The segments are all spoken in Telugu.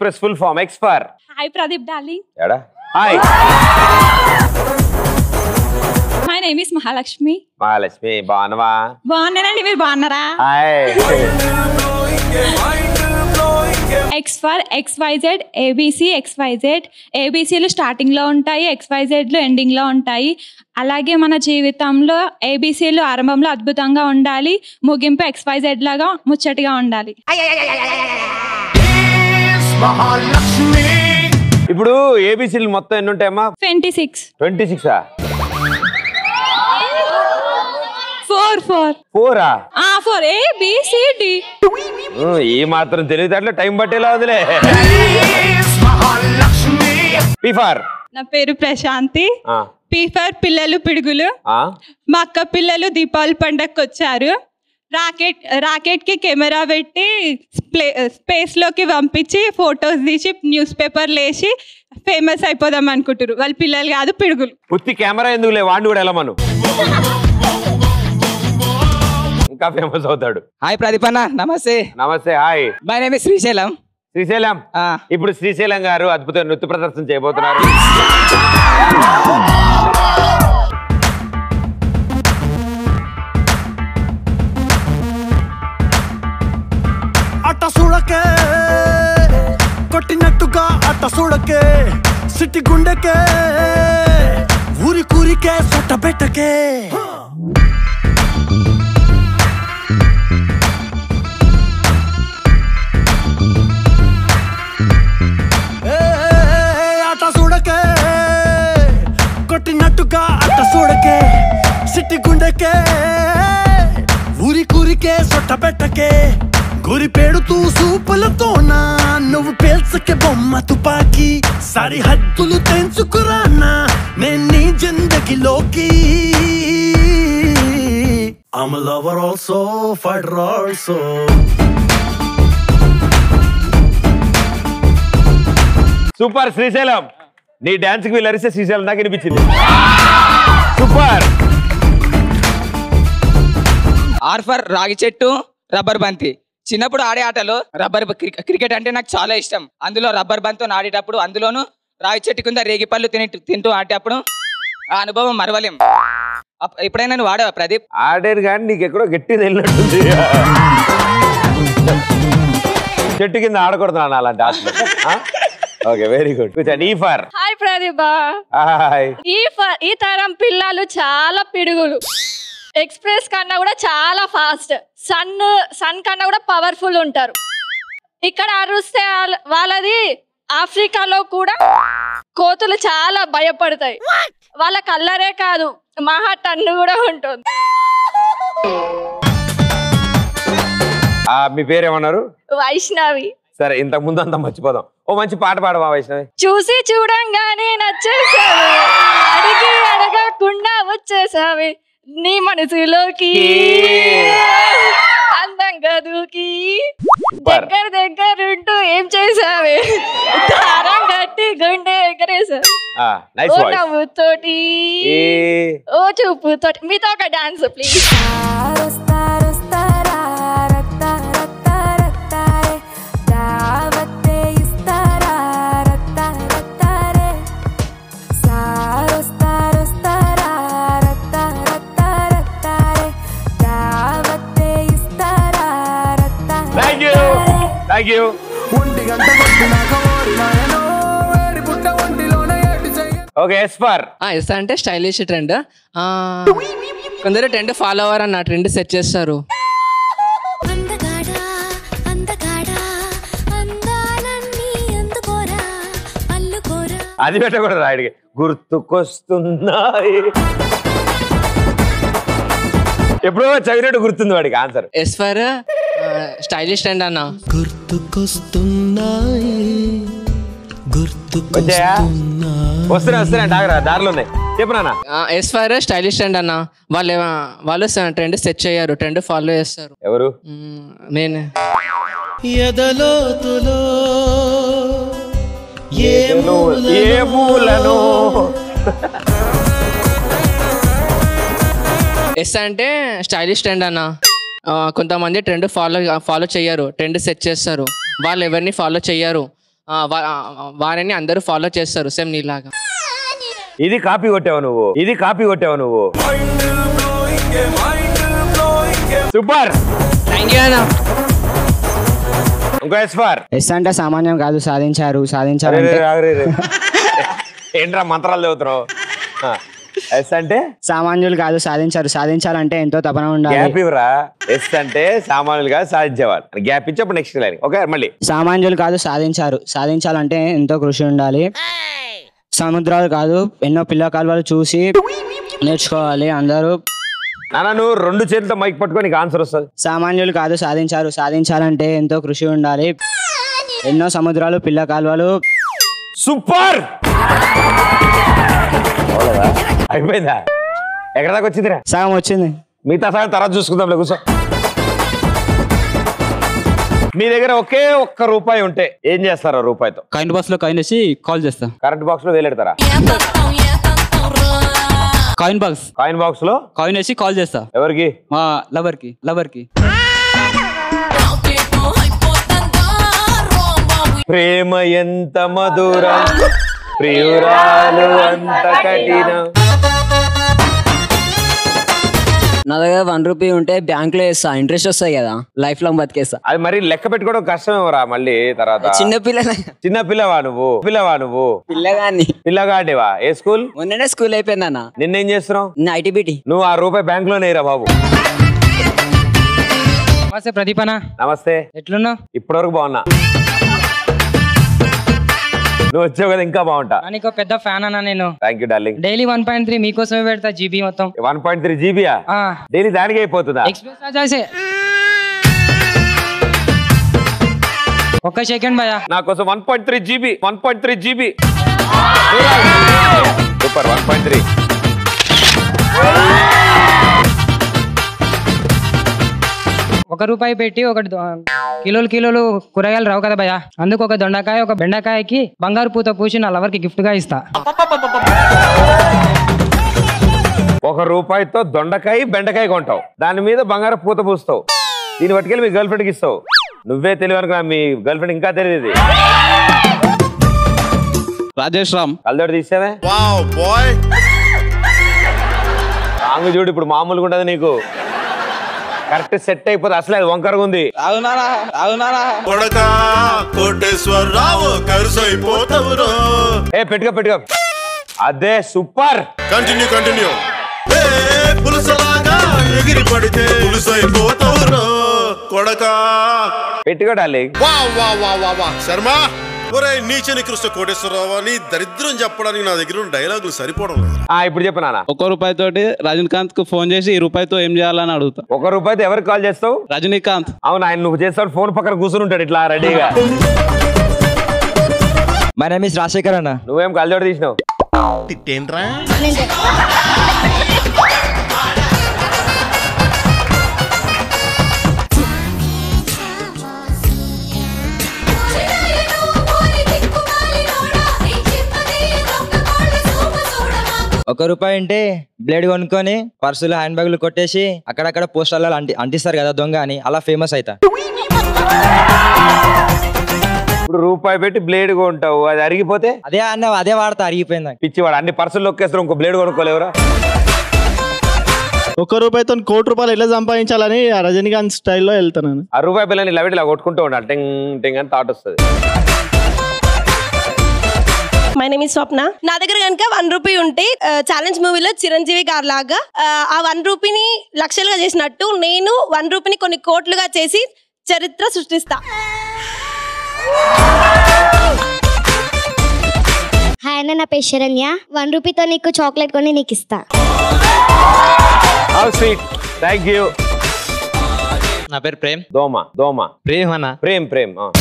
Express full form X for hi Pradeep darling ఎడా hi my name is Mahalakshmi Mahalakshmi బాగున్నావా బాగున్నానండి మీరు బాగున్నారా hi X for X YZ ABC X YZ ఏబీసీలు స్టార్టింగ్లో ఉంటాయి ఎక్స్ వైజెడ్లు ఎండింగ్లో ఉంటాయి అలాగే మన జీవితంలో ఏబీసీలు ఆరంభంలో అద్భుతంగా ఉండాలి ముగింపు ఎక్స్ వైజెడ్ లాగా ముచ్చటిగా ఉండాలి ఇప్పుడు ఏబిసిలు మొత్తం ఎన్ని ఉంటాయమ్మా ట్వంటీ సిక్స్ ట్వంటీ సిక్సా ఫోర్ ఫోర్ ఫోరా ఫోర్ ఏ బిసిడి ఈ మాత్రం తెలియదు టైం పట్టేలా వదిలే పీ ఫర్ నా పేరు ప్రశాంతి పీ ఫర్ పిల్లలు పిడుగులు మా అక్క పిల్లలు దీపావళి పండగకి వచ్చారు రాకెట్ రాకెట్ కి కెమెరా పెట్టి స్పేస్ లోకి పంపించి ఫొటోస్ తీసి న్యూస్ పేపర్లు వేసి ఫేమస్ అయిపోదాం అనుకుంటారు వాళ్ళ పిల్లలు కాదు పిడుగులు ఉత్తి కెమెరా ఎందుకులే వాడిని కూడా వెళ్ళమను ఇంకా ఫేమస్ అవుతాడు హాయ్ ప్రదీప్ అన్న నమస్తే నమస్తే hi my name Srisailam Srisailam ఇప్పుడు శ్రీశైలం గారు అద్భుతమైన నృత్య ప్రదర్శన చేయబోతున్నారు అట్ట చూడకే కొట్టినట్టుగా అట్ట చూడకే సిట్టి గుండెకే ఊరి కూరికే సొట్ట పెట్టకే ఏ, అట్ట చూడకే కొట్టినట్టుగా అట్ట చూడకే సిట్టి గుండెకే ఊరి కూరికే సొట్ట పెట్టకే గురి పెడుతూ సూపులతోనా నువ్వు పేల్చకే బొమ్మ తుపాకి సరిహద్దులు తెంచుకురానా నేను నీ జిందగీలోకి I'm a lover also, fighter also. Super Srisailam నీ డాన్స్ కి వీళ్ళు అరిస్తే శ్రీశైలం దాకా వినిపించింది సూపర్ ఆర్ ఫర్ రాగి చెట్టు రబ్బర్ బంతి చిన్నప్పుడు ఆడే ఆటలో రబ్బర్ బ- క్రికె- క్రికెట్ అంటే నాకు చాలా ఇష్టం అందులో రబ్బర్ బంతితో ఆడేటప్పుడు అందులోను రాగి చెట్టు కింద రేగి పళ్ళు తిని తింటూ ఆడేటప్పుడు ఆ అనుభవం మరవలేం అప్- ఎప్పుడైనా నువ్వు ఆడావా ప్రదీప్ ఆడారు కానీ నీకు ఎక్కడో గట్టి వెళ్ళినట్టుంది చెట్టు కింద ఆడకూడదు నాన్న అలాంటి ఆటలు ఓకే వెరీ గుడ్ కూర్చోండి ఈ ఫర్ హాయ్ ప్రదీప హాయ్ ఈ ఫ- ఈ తరం పిల్లలు చాలా పిడుగులు ఎక్స్ప్రెస్ కన్నా కూడా చాలా ఫాస్ట్ సన్ సన్ కన్నా కూడా పవర్ఫుల్ ఉంటారు ఇక్కడ అరుస్తే వాళ్ళ- వాళ్ళది ఆఫ్రికాలో కూడా కోతులు చాలా భయపడతాయి వాళ్ళ కల్లరే కాదు మహా టన్ను కూడా ఉంటుంది ఆ, మీ పేరేమన్నారు వైష్ణవి సరే ఇంతకు ముందు అంతా మర్చిపోదాం ఓ మంచి పాట పాడవా వైష్ణవి చూసి చూడంగానే నచ్చేసావు అడిగి అడగకుండా వచ్చేసావి నీ మనసులోకి అందంగా దూకి దగ్గర దగ్గరుంటూ ఏం చేసావే దారం కట్టి గుండె ఎగరేసావు నైస్ ఓ వాయిస్ నవ్వుతోటి ఓ చూపుతోటి మీతో ఒక dance please thank you thank you okay S for S అంటే స్టైలిష్ ట్రెండ్ కొందరు ట్రెండ్ ఫాలో అవ్వరు అన్న ట్రెండ్ సెట్ చేస్తారు అది పెట్టకూడదు ఆడికి గుర్తుకొస్తున్నాయి ఎప్పుడో చదివినట్టు గుర్తుంది వాడికి answer S for stylish trend అన్న గుర్తుకొస్తున్నాయి వచ్చాయా వస్తున్నా వస్తున్నా డాగరా దారిలో ఉన్నాయి చెప్పు నాన్న ఎస్ ఫర్ స్టైలిష్ ట్రెండ్ అన్న వాళ్ళు ఏమ- వాళ్ళు ట్రెండ్ సెట్ చేయరు ట్రెండ్ ఫాలో చేస్తారు ఎవరు నేను ఎదలోతులో ఏ ఏ మూలను ఎస్ అంటే స్టైలిష్ ట్రెండ్ అన్న ఆ, కొంతమంది ట్రెండ్ ఫాలో ఫాలో చేయరు ట్రెండ్ సెట్ చేస్తారు వాళ్ళు ఎవరిని ఫాలో చేయరు ఆ, వా- ఆ, వారిని అందరూ ఫాలో చేస్తారు సేమ్ నీలాగా ఇది కాపీ కొట్టావు నువ్వు ఇది కాపీ కొట్టావు నువ్వు సూపర్ థ్యాంక్ యూ అన్న ఇంకో ఎస్ ఫార్ ఎస్ అంటే సామాన్యం కాదు సాధించారు అరే సాధించారంటే రే, ఆగు రే, రే. ఏంట్రా మంత్రాలు చదువుతున్నావు ఎస్ అంటే సామాన్యులు కాదు సాధించారు సాధించాలంటే ఎంతో తపన ఉండాలి గ్యాప్ ఇవ్వరా ఎస్ అంటే సామాన్యులుగా సాధించేవాళ్ళు గ్యాప్ ఇచ్చప్పుడు నెక్స్ట్ లైన్ ఓకే మళ్ళీ సామాన్యులు కాదు సాధించారు సాధించాలంటే ఎంతో కృషి ఉండాలి సముద్రాలు కాదు ఎన్నో పిల్ల కాలువలు చూసి నేర్చుకోవాలి అందరూ నాన్న నువ్వు రెండు చేతులతో మైక్ పట్టుకొని నీకు ఆన్సర్ వస్తుంది సామాన్యులు కాదు సాధించారు సాధించాలంటే ఎంతో కృషి ఉండాలి ఎన్నో సముద్రాలు పిల్ల కాలువలు సూపర్ అయిపోయిందా ఎక్కడ దాకా వచ్చిందిరా సగం వచ్చింది మిగతా సగం తర్వాత చూసుకుందాం కూర్చో మీ దగ్గర ఒకే ఒక్క రూపాయి ఉంటే ఏం చేస్తారు ఆ రూపాయితో కాయిన్ బాక్స్ లో కాయిన్ వేసి కాల్ చేస్తా కరెంట్ బాక్స్ లో వేలెడతారా కాయిన్ బాక్స్ కాయిన్ బాక్స్ లో కాయిన్ వేసి కాల్ చేస్తా ఎవరికి మా లవర్ కి లవర్ కి ప్రేమ ఎంత మధురం ప్రియురాలు అంత కఠినం నా దగ్గర వన్ రూపీ ఉంటే బ్యాంక్ లో వేస్తా ఇంట్రెస్ట్ వస్తాయి కదా లైఫ్ లాంగ్ బతికేస్తా అది మరి లెక్క పెట్టుకోవడం కష్టమేమరా మళ్ళీ తర్వాత చిన్న పిల్లల చిన్న పిల్లవా నువ్వు పిల్లవా నువ్వు పిల్లగాని పిల్లగాడివా ఏ స్కూల్ మొన్ననే స్కూల్ అయిపోయిందన్న నిన్నేం చేస్తున్నావు నిన్న ఐటీబీటీ నువ్వు ఆ రూపాయి బ్యాంక్ లోనే రా బాబు నమస్తే ప్రదీప్ అన్న నమస్తే ఎట్లున్నావు ఇప్పటివరకు బాగున్నా నువ్వు వచ్చావు కదా ఇంకా బాగుంటా నీకు పెద్ద ఫ్యాన్ అన్న నేను thank you darling daily one point three మీకోసమే పెడతా జీబీ మొత్తం వన్ పాయింట్ త్రీ జీబీయా డైలీ దానికి అయిపోతుందా ఎక్స్ప్రెస్ రాజాసే ఒక్క సెకండ్ భయ నా కోసం one point three GB one point three GB super one point three ఒక రూపాయి పెట్టి ఒక దొ- కిలోలు కిలోలు కూరగాయలు రావు కదా భయ అందుకు ఒక దొండకాయ ఒక బెండకాయకి బంగారు పూత పూసి నా లవర్కి గిఫ్ట్ గా ఇస్తా ఒక రూపాయితో దొండకాయ బెండకాయ కొంటావు దాని మీద బంగారం పూత పూస్తావు దీన్ని పట్టుకెళ్ళి మీ గర్ల్ ఫ్రెండ్కి ఇస్తావు నువ్వే తెలియదు అనుకున్నా మీ గర్ల్ ఫ్రెండ్ ఇంకా తెలియదు ఇది రాజేష్ రామ్ కళ్ళదోడు తీసావే రాంగ్ చూడు ఇప్పుడు మామూలుగా ఉండదు నీకు కరెక్ట్ సెట్ అయిపోతుంది అసలే అది వంకరగా ఉంది అవునారా అవునారా కొడకా కోటేశ్వరరావు కరుసైపోతావురో ఏ పెట్టుకో పెట్టుకో అదే సూపర్ కంటిన్యూ కంటిన్యూ ఏ పులుసలాగా ఎగిరి పడితే పులుసైపోతావురో కొడకా పెట్టుకో డార్లింగ్ వా వా వా వా వా శర్మ ఒరే నీచ నికృష్ట కోటేశ్వరరావు అని దరిద్రం చెప్పడానికి నా దగ్గర ఉన్న డైలాగులు సరిపోవడం లేదు ఆ ఇప్పుడు చెప్పు నాన్న ఒక రూపాయి తోటి రజనీకాంత్ కు ఫోన్ చేసి ఈ రూపాయితో ఏం చేయాలని అడుగుతా ఒక రూపాయితో ఎవరికి కాల్ చేస్తావు రజనీకాంత్ అవును ఆయన నువ్వు చేస్తాడు ఫోన్ పక్కన కూర్చుని ఉంటాడు ఇట్లా రెడీగా మై నేమ్ ఇస్ రాజశేఖర్ అన్న నువ్వేం కళ్ళజోడు తీసినావు తిట్టేంట్రా ఒక రూపాయి అంటే బ్లేడ్ కొనుక్కొని పర్సులు హ్యాండ్ బ్యాగులు కొట్టేసి అక్కడక్కడ పోస్టర్లలో అంటి అంటిస్తారు కదా దొంగ అని అలా ఫేమస్ అవుతా ఇప్పుడు రూపాయి పెట్టి బ్లేడ్ కొంటావు అది అరిగిపోతే అదే అన్న అదే వాడతా అరిగిపోయింది పిచ్చివాడు అన్ని పర్సులు నొక్కేస్తారు ఇంకో బ్లేడ్ కొనుక్కోలేవురా ఒక్క రూపాయితో కోటి రూపాయలు ఎట్లా సంపాదించాలని ఆ రజనీకాంత్ స్టైల్లో వెళ్తున్నాను ఆ రూపాయి పిల్లని ఇలా పెట్టి ఇలా కొట్టుకుంటూ ఉండాలి టెంగ్ టెంగ్ అని థాట్ వస్తుంది మై నేమ్ ఇస్ స్వప్న నా దగ్గర కనుక వన్ రూపీ ఉంటే ఛాలెంజ్ మూవీలో చిరంజీవి గారు లాగా ఆ, ఆ వన్ రూపీని లక్షలుగా చేసినట్టు నేను వన్ రూపీని కొన్ని కోట్లుగా చేసి చరిత్ర సృష్టిస్తా హాయ్ అన్న నా పేరు శరణ్య వన్ రూపీతో నీకు చాక్లెట్ కొని నీకు ఇస్తా హౌ స్వీట్ థ్యాంక్ యూ నా పేరు ప్రేమ్ దోమ దోమ ప్రేమ్ అన్న ప్రేమ్ ప్రేమ్ ఆ.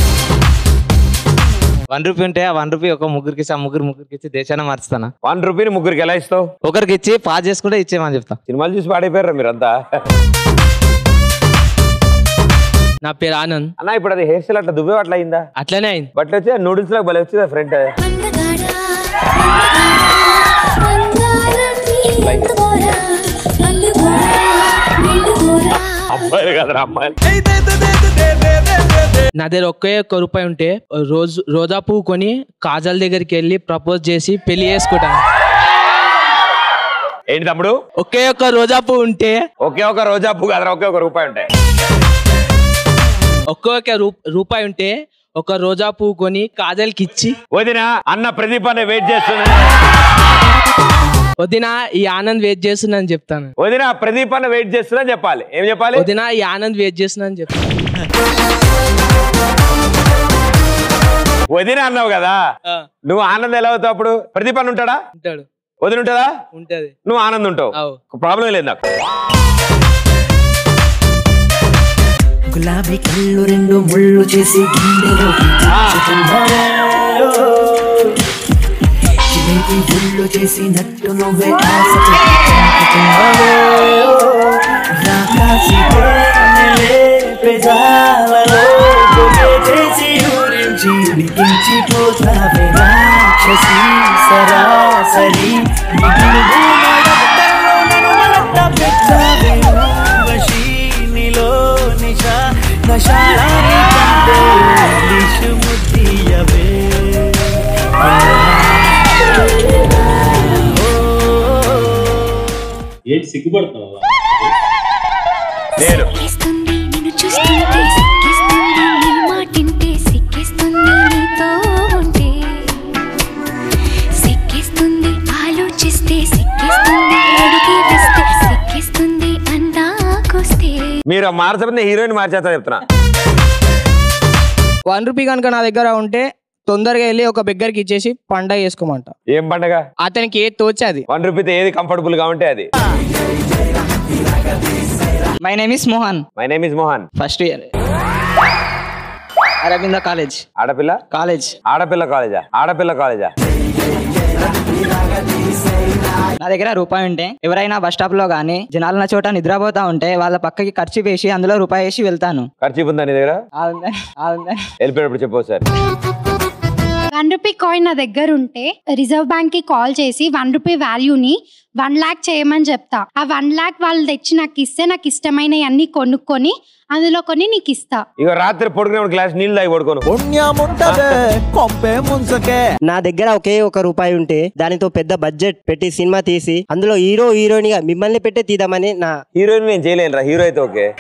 వన్ రూపీ ఉంటే ఆ వన్ రూపీ ఒక ముగ్గురికి ఇచ్చి ఆ ముగ్గురు ముగ్గురికి ఇచ్చి దేశాన్ని మార్చుతానా వన్ రూపీని ముగ్గురికి ఎలా ఇస్తావు ఒకరికి ఇచ్చి పాస్ చేసుకుంటే ఇచ్చేయమని చెప్తా సినిమాలు చూసి పాడైపోయారా మీరంతా నా పేరు ఆనంద్ అన్న ఇప్పుడు అది హెయిర్ స్టైల్ అట్లా దువ్వే అట్లా అయిందా అట్లనే అయింది బట్ వచ్చి నూడిల్స్ లాగా భలే వచ్చిందా ఫ్రంట్ అమ్మాయిలు కదరా అమ్మాయిలు నా దగ్గర ఒకే ఒక్క రూపాయి ఉంటే రోజు రోజా పువ్వు కొని కాజల్ దగ్గరికి వెళ్ళి ప్రపోజ్ చేసి పెళ్లి చేసుకుంటాను ఏంటి తమ్ముడు ఒకే ఒక్క రోజా పువ్వు ఉంటే ఒకే ఒక రోజా పువ్వు కదరా ఒకే ఒక రూపాయి ఉంటాయి ఒకే ఒక రూ- రూపాయి ఉంటే ఒక రోజా పువ్వు కొని కాజల్కి ఇచ్చి వదిన అన్న ప్రదీప్ అనే వెయిట్ చేస్తున్నా వదిన ఈ ఆనంద్ వెయిట్ చేస్తున్నా అని చెప్తాను వదిన ప్రదీప్ అన్న వెయిట్ చేస్తున్నా చెప్పాలి ఏం చెప్పాలి వదిన ఈ ఆనంద్ వెయిట్ చేస్తున్నా అని చెప్తాను వదిన అన్నావు కదా నువ్వు ఆనంద్ ఎలా అవుతావు అప్పుడు ప్రదీప్ అన్న ఉంటాడా ఉంటాడు వదిన ఉంటుందా ఉంటది నువ్వు ఆనంద్ ఉంటావు ప్రాబ్లం లేదు నాకు గులాబీ కళ్ళు రెండు ముళ్ళు చేసి గుండెలోకి తెచ్చుకున్నావే. జిలేబీ గుళ్ళు చేసి నట్టు నువ్వే ఆశ చంపుతున్నావే. రాకాసి తేనెలే పెదాలలో పొగే చేసి ఊరించి ఉడికించి పోతావే రాక్షసి సరాసరి మిగిలి భూమడగతంలో నన్ను నలత పెట్టావే ఊర్వశి నీలో నిశ నశాలాని కంటే నిషు ముద్దియవే ఏంటి సిగ్గుపడుతున్నావా నేను సిక్కిస్తుంది నిన్ను చూస్తుంటే సిక్కిస్తుంది నీ మాటింటే సిక్కిస్తుంది నీతో ఉంటే సిక్కిస్తుంది ఆలోచిస్తే సిక్కిస్తుంది అడిగి వేస్తే సిక్కిస్తుంది అందాకొస్తే మీరు మార్చబోతే హీరోయిన్ మార్చేస్తా చెప్తున్నా వన్ రూపీ కనుక నా దగ్గర ఉంటే తొందరగా వెళ్ళి ఒక బిగ్గరికి ఇచ్చేసి పండగ చేసుకోమంట ఏం పండగ అతనికి ఏది తోచే అది వన్ రూపీతో ఏది కంఫర్టబుల్ గా ఉంటే అది my name is Mohan my name is Mohan first year Aravinda college ఆడపిల్ల కాలేజ్ ఆడపిల్ల కాలేజా ఆడపిల్ల కాలేజా నా దగ్గర రూపాయి ఉంటే ఎవరైనా బస్ స్టాప్ లో గానీ జనాలున్న చోట నిద్రపోతా ఉంటే వాళ్ళ పక్కకి ఖర్చు వేసి అందులో రూపాయి వేసి వెళ్తాను ఖర్చు ఉందా నీ దగ్గర ఆ ఉందా? ఆ ఉందా? వెళ్ళిపోయేటప్పుడు చెప్పు సార్ వన్ రూపీ కాయిన్ నా దగ్గర ఉంటే రిజర్వ్ బ్యాంక్ కి కాల్ చేసి వన్ రూపీ వాల్యూని వన్ లాక్ చేయమని చెప్తా ఆ వన్ లాక్ వాళ్ళు తెచ్చి నాకు ఇస్తే నాకు ఇష్టమైనవి అన్ని కొనుక్కొని అందులో కొన్ని నీకు ఇస్తా ఇక రాత్రి పడుకునే గ్లాస్ నీళ్ళు తాగి పడుకోను నా దగ్గర ఒకే ఒక రూపాయి ఉంటే దానితో పెద్ద బడ్జెట్ పెట్టి సినిమా తీసి అందులో హీరో హీరోయిన్ గా మిమ్మల్ని పెట్టే తీద్దామని నా హీరోయిన్ నేను చేయలేను రా హీరో అయితే ఓకే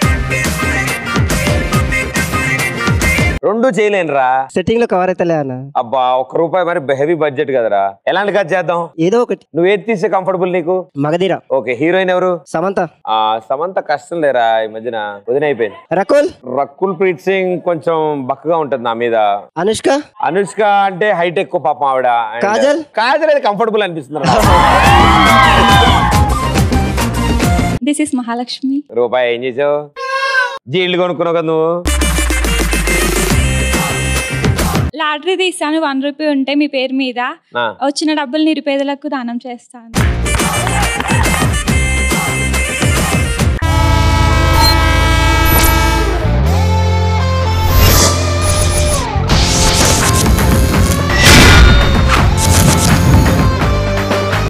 రెండు చేయలేను రా సెట్టింగ్ లో కవర్ అవుతలే అన్న అబ్బా ఒక్క రూపాయి మరి హెవీ బడ్జెట్ కదరా ఎలాంటి ఖర్చు చేద్దాం ఏదో ఒకటి నువ్వు ఏది తీస్తే కంఫర్టబుల్ నీకు మగధీర ఓకే హీరోయిన్ ఎవరు సమంత ఆ సమంత కష్టం లేరా ఈ మధ్యన వదిన అయిపోయింది రకుల్ రకుల్ ప్రీత్ సింగ్ కొంచెం బక్కగా ఉంటుంది నా మీద అనుష్క అనుష్క అంటే హైట్ ఎక్కువ పాపం ఆవిడ And కాజల్? కాజల్ అయితే కంఫర్టబుల్ అనిపిస్తుంది నాకు. దిస్ ఇస్ మహాలక్ష్మి రూపాయి ఏం చేసావు జీళ్ళు కొనుక్కున్నావు కదా నువ్వు లాటరీ తీస్తాను వన్ రూపీ ఉంటే మీ పేరు మీద ఆ. వచ్చిన డబ్బులు నిరుపేదలకు దానం చేస్తాను